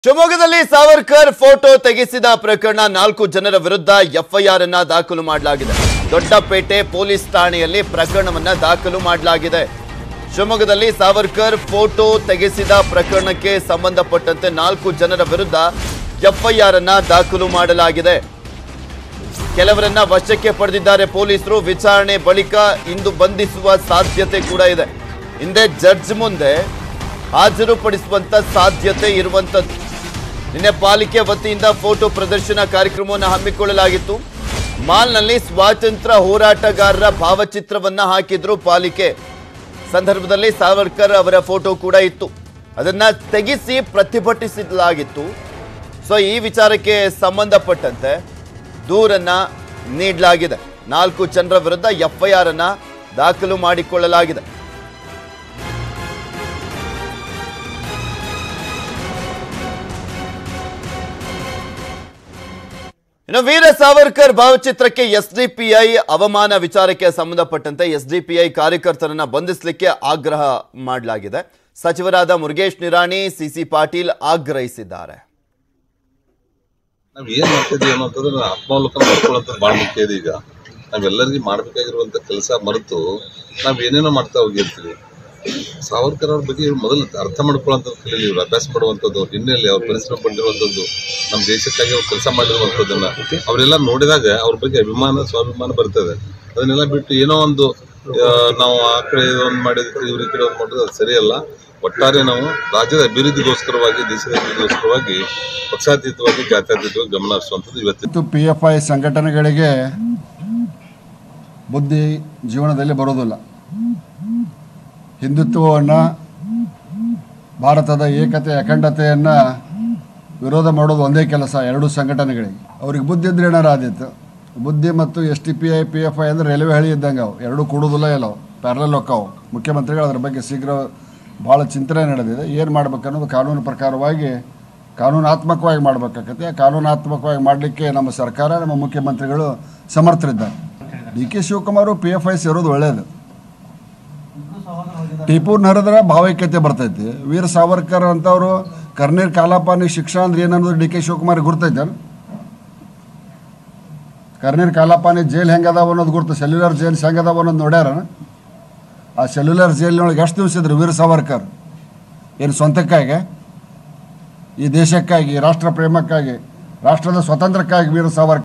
ಶಿವಮೊಗ್ಗದಲ್ಲಿ ಸಾವರ್ಕರ್ ಫೋಟೋ ತೆಗೆಸಿದ ಪ್ರಕರಣ ನಾಲ್ಕು ಜನರ ವಿರುದ್ಧ ಎಫ್ಐಆರ್ ಅನ್ನ ದಾಖಲು ಮಾಡಲಾಗಿದೆ ದೊಡ್ಡಪೇಟೆ ಪೊಲೀಸ್ ಠಾಣೆಯಲ್ಲಿ ಪ್ರಕರಣವನ್ನ ದಾಖಲು ಮಾಡಲಾಗಿದೆ ಶಿವಮೊಗ್ಗದಲ್ಲಿ ಸಾವರ್ಕರ್ ಫೋಟೋ ತೆಗೆಸಿದ ಪ್ರಕರಣಕ್ಕೆ ಸಂಬಂಧಪಟ್ಟಂತೆ ನಾಲ್ಕು ಜನರ ವಿರುದ್ಧ ಎಫ್ಐಆರ್ ಅನ್ನ ದಾಖಲು ಮಾಡಲಾಗಿದೆ ಕೆಲವರನ್ನ ವಶಕ್ಕೆ ಪಡೆದಿದ್ದಾರೆ ಪೊಲೀಸರು ವಿಚಾರಣೆ ಬಳಿಕ ಇಂದು ಬಂಧಿಸುವ ಸಾಧ್ಯತೆ ಕೂಡ ಇದೆ ಹಿಂದೆ ಜಡ್ಜ್ ಮುಂದೆ ಹಾಜರುಪಡಿಸುವಂತ ಸಾಧ್ಯತೆ ಇರುವಂತದ್ದು ನಿನ್ನೆ ಪಾಲಿಕೆ ವತಿಯಿಂದ ಫೋಟೋ ಪ್ರದರ್ಶನ ಕಾರ್ಯಕ್ರಮವನ್ನು ಹಮ್ಮಿಕೊಳ್ಳಲಾಗಿತ್ತು ಮಾಲ್ನಲ್ಲಿ ಸ್ವಾತಂತ್ರ್ಯ ಹೋರಾಟಗಾರರ ಭಾವಚಿತ್ರವನ್ನ ಹಾಕಿದ್ರು ಪಾಲಿಕೆ ಸಂದರ್ಭದಲ್ಲಿ ಸಾವರ್ಕರ್ ಅವರ ಫೋಟೋ ಕೂಡ ಇತ್ತು ಅದನ್ನ ತೆಗೆಸಿ ಪ್ರತಿಭಟಿಸಲಾಗಿತ್ತು ಸೊ ಈ ವಿಚಾರಕ್ಕೆ ಸಂಬಂಧಪಟ್ಟಂತೆ ದೂರನ್ನ ನೀಡಲಾಗಿದೆ ನಾಲ್ಕು ಜನರ ವಿರುದ್ಧ ಎಫ್ಐಆರ್ ಅನ್ನ ದಾಖಲು ಮಾಡಿಕೊಳ್ಳಲಾಗಿದೆ ಇನ್ನು ವೀರ ಸಾವರ್ಕರ್ ಭಾವಚಿತ್ರಕ್ಕೆ ಎಸ್ಡಿಪಿಐ ಅವಮಾನ ವಿಚಾರಕ್ಕೆ ಸಂಬಂಧಪಟ್ಟಂತೆ ಎಸ್ಡಿಪಿಐ ಕಾರ್ಯಕರ್ತರನ್ನ ಬಂಧಿಸಲಿಕ್ಕೆ ಆಗ್ರಹ ಮಾಡಲಾಗಿದೆ ಸಚಿವರಾದ ಮುರುಗೇಶ್ ನಿರಾಣಿ ಸಿಸಿ ಪಾಟೀಲ್ ಆಗ್ರಹಿಸಿದ್ದಾರೆ ನಾವ್ ಏನ್ ಮಾಡ್ತಿದೀವಿ ಅನ್ನೋಂಥದ್ದು ಆತ್ಮಾವಲೋಕನ ಮಾಡ್ಕೊಳ್ಳೋಂಥದ್ದು ಭಾಳ ಮುಖ್ಯ ಇದೆ ಈಗ ನಾವೆಲ್ಲರಿಗೂ ಮಾಡ್ಬೇಕಾಗಿರುವಂತ ಕೆಲಸ ಮರೆತು ನಾವ್ ಏನೇನೋ ಮಾಡ್ತಾ ಹೋಗಿರ್ತೀವಿ ಸಾವರ್ಕರ್ ಅವ್ರ ಬಗ್ಗೆ ಮೊದಲು ಅರ್ಥ ಮಾಡ್ಕೊಳ್ಳೋಂಥದ್ದು ಕಲೀಲಿ ಇವ್ರು ಅಭ್ಯಾಸ ಮಾಡುವಂಥದ್ದು ಹಿನ್ನೆಲೆ ಅವ್ರು ಪರಿಶ್ರಮ ಪಟ್ಟಿರುವಂಥದ್ದು ನಮ್ಮ ದೇಶಕ್ಕಾಗಿ ಅವ್ರು ಕೆಲಸ ಮಾಡಿರುವಂಥದ್ದನ್ನ ಅವರೆಲ್ಲ ನೋಡಿದಾಗ ಅವ್ರ ಬಗ್ಗೆ ಅಭಿಮಾನ ಸ್ವಾಭಿಮಾನ ಬರ್ತದೆ ಅದನ್ನೆಲ್ಲ ಬಿಟ್ಟು ಏನೋ ಒಂದು ಆ, ನಾವು ಆ ಕಡೆ ಒಂದು ಮಾಡಿದ್ರೆ ಇವ್ರ ಈ ಕಡೆ ಒಂದು ಮಾಡೋದು ಅದು ಸರಿಯಲ್ಲ ಒಟ್ಟಾರೆ ನಾವು ರಾಜ್ಯದ ಅಭಿವೃದ್ಧಿಗೋಸ್ಕರವಾಗಿ ದೇಶದ ಅಭಿವೃದ್ಧಿಗೋಸ್ಕರವಾಗಿ ಪಕ್ಷಾತೀತವಾಗಿ ಜಾತ್ಯತೀತವಾಗಿ ಗಮನ ಹರಿಸುವಂಥದ್ದು ಇವತ್ತಿನ ಮತ್ತು ಪಿ ಎಫ್ ಐ ಸಂಘಟನೆಗಳಿಗೆ ಬುದ್ಧಿ ಜೀವನದಲ್ಲಿ ಬರೋದಿಲ್ಲ ಹಿಂದುತ್ವವನ್ನು ಭಾರತದ ಏಕತೆ ಅಖಂಡತೆಯನ್ನು ವಿರೋಧ ಮಾಡೋದು ಒಂದೇ ಕೆಲಸ ಎರಡೂ ಸಂಘಟನೆಗಳಿಗೆ ಅವ್ರಿಗೆ ಬುದ್ಧಿ ಇದ್ರೆ ಏನಾರು ಆದಿತ್ತು ಬುದ್ಧಿ ಮತ್ತು S T P I P F I ಅಂದರೆ ರೈಲ್ವೆ ಹಳಿ ಇದ್ದಂಗೆ ಅವು ಎರಡೂ ಕೂಡೋದಿಲ್ಲ ಇಲ್ಲ ಅವು ಪ್ಯಾರಲಲ್ ಹೊಕ್ಕಾವು ಮುಖ್ಯಮಂತ್ರಿಗಳು ಅದ್ರ ಬಗ್ಗೆ ಶೀಘ್ರ ಭಾಳ ಚಿಂತನೆ ನಡೆದಿದೆ ಏನು ಮಾಡ್ಬೇಕನ್ನೋದು ಕಾನೂನು ಪ್ರಕಾರವಾಗಿ ಕಾನೂನಾತ್ಮಕವಾಗಿ ಮಾಡಬೇಕಾಗತ್ತೆ ಆ ಕಾನೂನಾತ್ಮಕವಾಗಿ ಮಾಡಲಿಕ್ಕೆ ನಮ್ಮ ಸರ್ಕಾರ ನಮ್ಮ ಮುಖ್ಯಮಂತ್ರಿಗಳು ಸಮರ್ಥರಿದ್ದಾರೆ D K Shivakumar P F I ಸೇರೋದು ಒಳ್ಳೆಯದು ಟಿಪ್ಪುನ ಹರಿದ್ರೆ ಭಾವೈಕ್ಯತೆ ಬರ್ತೈತಿ ವೀರ ಸಾವರ್ಕರ್ ಅಂತವರು ಕರ್ನೀರ್ ಕಾಲಾಪಾನಿ ಶಿಕ್ಷಾ ಅಂದ್ರೆ ಏನನ್ನೋದು ಡಿ ಕೆ ಶಿವಕುಮಾರ್ ಗುರ್ತೈತೆ ಕರ್ನೀರ್ ಕಾಲಾಪಾನಿ ಜೈಲ್ ಹೆಂಗದಾವ ಅನ್ನೋದು ಗುರ್ತು ಸೆಲ್ಯುಲರ್ ಜೈಲ್ಸ್ ಹೆಂಗದಾವ ಅನ್ನೋದು ನೋಡ್ಯಾರ ಆ ಸೆಲ್ಯುಲರ್ ಜೈಲಿನೊಳಗೆ ಎಷ್ಟು ದಿವಸ ಇದ್ರು ವೀರ ಸಾವರ್ಕರ್ ಏನು ಸ್ವಂತಕ್ಕಾಗಿ ಈ ದೇಶಕ್ಕಾಗಿ ರಾಷ್ಟ್ರ ಪ್ರೇಮಕ್ಕಾಗಿ ರಾಷ್ಟ್ರದ ಸ್ವಾತಂತ್ರ್ಯಕ್ಕಾಗಿ ವೀರ ಸಾವರ್ಕರ್